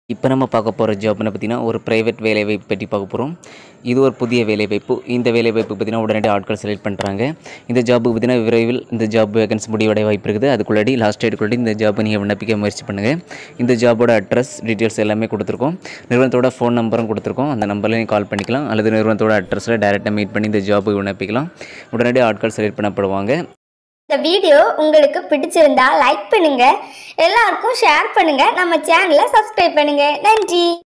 இப்போ நம்ம பார்க்க போகிற ஜாப்னு பார்த்தீங்கன்னா ஒரு ப்ரைவேட் வேலைவாய்ப்பு பற்றி பார்க்க போகிறோம் இது ஒரு புதிய வேலைவாய்ப்பு இந்த வேலைவாய்ப்பு பார்த்தீங்கன்னா உடனடி ஆட்கள் செலக்ட் பண்ணுறாங்க இந்த ஜாபுக்கு பார்த்தீங்கன்னா விரைவில் இந்த ஜாப் வேகன்சி முடிவடைய வாய்ப்பு இருக்குது அதுக்குள்ளாடி லாஸ்ட் டேட்டுக்குள்ளாடி இந்த ஜாப்பை நீங்கள் விண்ணப்பிக்க முயற்சி பண்ணுங்கள் இந்த ஜாபோட அட்ரஸ் டீட்டெயில்ஸ் எல்லாமே கொடுத்துருக்கோம் நிறுவனத்தோட ஃபோன் நம்பரும் கொடுத்துருக்கோம் அந்த நம்பரில் நீங்கள் கால் பண்ணிக்கலாம் அல்லது நிறுவனத்தோட அட்ரஸில் டேரெக்டாக மீட் பண்ணி இந்த ஜாபுக்கு விண்ணப்பிக்கலாம் உடனடி ஆட்கள் செலக்ட் பண்ணப்படுவாங்க இந்த வீடியோ உங்களுக்கு பிடிச்சிருந்தா லைக் பண்ணுங்க எல்லாருக்கும் ஷேர் பண்ணுங்க நம்ம சேனலை சப்ஸ்கிரைப் பண்ணுங்க நன்றி